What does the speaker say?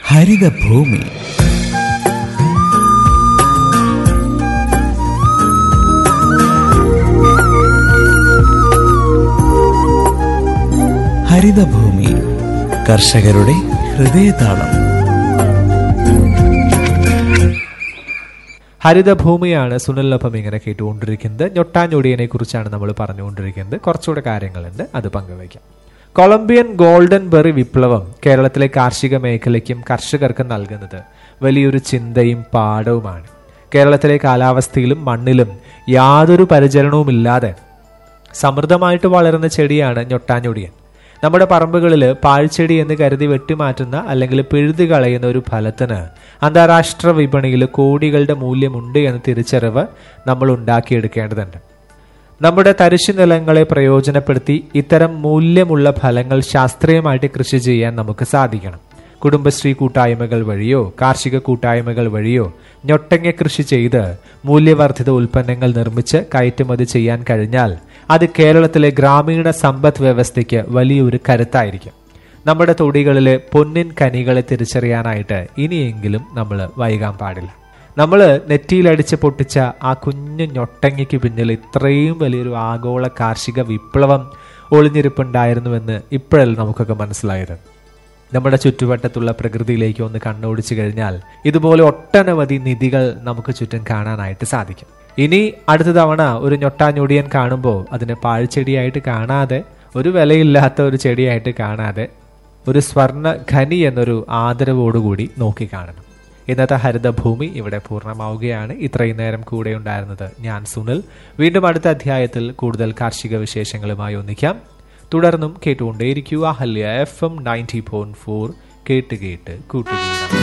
ഹരിതഭൂമി ഹരിതഭൂമി കർഷകരുടെ ഹൃദയതാളം ഹരിതഭൂമിയാണ് സുനിലിനൊപ്പം ഇങ്ങനെ കേട്ടുകൊണ്ടിരിക്കുന്നത് ഞൊട്ടാഞ്ഞൊടിയനെ കുറിച്ചാണ് നമ്മൾ പറഞ്ഞുകൊണ്ടിരിക്കുന്നത് കുറച്ചുകൂടെ കാര്യങ്ങളുണ്ട് അത് പങ്കുവയ്ക്കാം കൊളംബിയൻ ഗോൾഡൻ ബെറി വിപ്ലവം കേരളത്തിലെ കാർഷിക മേഖലയ്ക്കും കർഷകർക്കും നൽകുന്നത് വലിയൊരു ചിന്തയും പാഠവുമാണ് കേരളത്തിലെ കാലാവസ്ഥയിലും മണ്ണിലും യാതൊരു പരിചരണവുമില്ലാതെ സമൃദ്ധമായിട്ട് വളരുന്ന ചെടിയാണ് ഞൊട്ടാഞ്ഞൊടിയൻ നമ്മുടെ പറമ്പുകളിൽ പാഴ്ചെടി എന്ന് കരുതി വെട്ടിമാറ്റുന്ന അല്ലെങ്കിൽ പിഴുതു കളയുന്ന ഒരു ഫലത്തിന് അന്താരാഷ്ട്ര വിപണിയിൽ കോടികളുടെ മൂല്യമുണ്ട് എന്ന തിരിച്ചറിവ് നമ്മൾ ഉണ്ടാക്കിയെടുക്കേണ്ടതുണ്ട് നമ്മുടെ തരിശു നിലങ്ങളെ പ്രയോജനപ്പെടുത്തി ഇത്തരം മൂല്യമുള്ള ഫലങ്ങൾ ശാസ്ത്രീയമായിട്ട് കൃഷി ചെയ്യാൻ നമുക്ക് സാധിക്കണം കുടുംബശ്രീ കൂട്ടായ്മകൾ വഴിയോ കാർഷിക കൂട്ടായ്മകൾ വഴിയോ ഞൊട്ടങ്ങ കൃഷി ചെയ്ത് മൂല്യവർദ്ധിത ഉൽപ്പന്നങ്ങൾ നിർമ്മിച്ച് കയറ്റുമതി ചെയ്യാൻ കഴിഞ്ഞാൽ അത് കേരളത്തിലെ ഗ്രാമീണ സമ്പദ് വ്യവസ്ഥയ്ക്ക് വലിയൊരു കരുത്തായിരിക്കും നമ്മുടെ തൊടികളിലെ പൊന്നിൻ കനികളെ തിരിച്ചറിയാനായിട്ട് ഇനിയെങ്കിലും നമ്മൾ വൈകാൻ പാടില്ല നമ്മൾ നെറ്റിയിലടിച്ച് പൊട്ടിച്ച ആ കുഞ്ഞു ഞൊട്ടങ്ങയ്ക്ക് പിന്നിൽ ഇത്രയും വലിയൊരു ആഗോള കാർഷിക വിപ്ലവം ഒളിഞ്ഞിരിപ്പുണ്ടായിരുന്നുവെന്ന് ഇപ്പോഴല്ല നമുക്കൊക്കെ മനസ്സിലായത് നമ്മുടെ ചുറ്റുവട്ടത്തുള്ള പ്രകൃതിയിലേക്ക് ഒന്ന് കണ്ണോടിച്ചു കഴിഞ്ഞാൽ ഇതുപോലെ ഒട്ടനവധി നിധികൾ നമുക്ക് ചുറ്റും കാണാനായിട്ട് സാധിക്കും ഇനി അടുത്ത തവണ ഒരു ഞൊട്ടാഞ്ഞൊടിയൻ കാണുമ്പോൾ അതിനെ പാഴ്ചെടിയായിട്ട് കാണാതെ ഒരു വിലയില്ലാത്ത ഒരു ചെടിയായിട്ട് കാണാതെ ഒരു സ്വർണ്ണ ഖനി എന്നൊരു ആദരവോടുകൂടി നോക്കി കാണണം ഇന്നത്തെ ഹരിതഭൂമി ഇവിടെ പൂർണ്ണമാവുകയാണ് ഇത്രയും നേരം കൂടെ ഉണ്ടായിരുന്നത് ഞാൻ സുനിൽ വീണ്ടും അടുത്ത അധ്യായത്തിൽ കൂടുതൽ കാർഷിക വിശേഷങ്ങളുമായി ഒന്നിക്കാം തുടർന്നും കേട്ടുകൊണ്ടേയിരിക്കുക ഹല്യ F M ninety point four കേട്ട് കേട്ട് കൂട്ടുകൂടാം